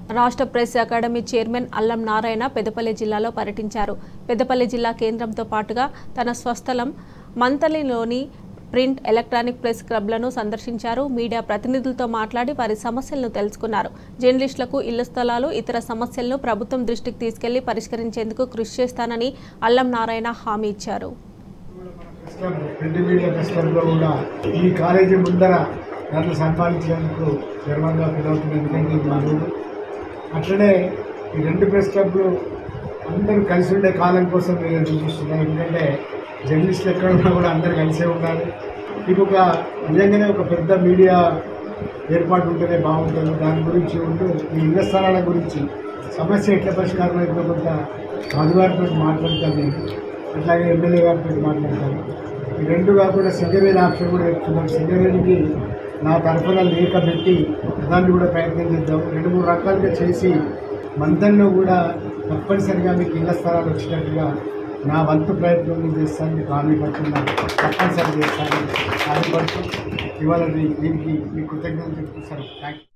రాష్ట్ర press academy chairman అల్లం నారాయణ పెద్దపల్లి జిల్లాలో పర్యటించారు పెద్దపల్లి జిల్లా కేంద్రంతో పాటుగా తన స్వస్థలం మంతలిలోని ప్రింట్ ఎలక్ట్రానిక్ ప్రెస్ క్లబ్లను సందర్శించారు మీడియా ప్రతినిధులతో మాట్లాడి వారి సమస్యలను తెలుసుకున్నారు జర్నలిస్టులకు ఇళ్ల స్థలాలు ఇతర సమస్యలను ప్రభుత్వం దృష్టికి తీసుకెళ్లి పరిష్కరించేందుకు కృషి చేస్తానని అల్లం నారాయణ హామీ ఇచ్చారు press club print media press క్లబ్లో కూడా ఈ కాలేజీ ముందర నన్ను సంపాదించేందుకు గర్వంగా ఫీల్ అవుతుంది ఎందుకంటే ఇది మా ఊరు అట్లనే ఈ రెండు ప్రెస్ క్లబ్లు అందరూ కలిసి ఉండే కాలం కోసం నేను ఎదురు చూస్తున్నాను ఎందుకంటే జర్నలిస్టులు ఎక్కడ ఉన్నా కూడా అందరూ కలిసే ఉండాలి ఇది ఒక నిజంగానే ఒక పెద్ద మీడియా ఏర్పాటు ఉంటేనే బాగుంటుంది దాని గురించి ఉంటూ ఈ ఇళ్ల స్థలాల గురించి సమస్య ఎట్లా పరిష్కారం అయితే కొంత మధుగారితో మాట్లాడతాను నేను అట్లాగే ఎమ్మెల్యే గారితో మాట్లాడతాను ఈ రెండు కాకుండా సింగరేణి ఆప్షన్ కూడా చెప్తున్నాం సింగరేణికి నా తరఫున లేఖ పెట్టి దాన్ని కూడా ప్రయత్నం చేద్దాం రెండు మూడు రకాలుగా చేసి మంతంలో కూడా తప్పనిసరిగా మీకు ఇళ్ల స్థలాలు వచ్చినట్టుగా నా వంతు ప్రయత్నం నేను చేస్తాను మీకు హామీ పడుతున్నాను తప్పనిసరి చేస్తాను హామీ పడుతూ ఇవాళ దీనికి మీ కృతజ్ఞతలు చెప్తున్నాను థ్యాంక్ యూ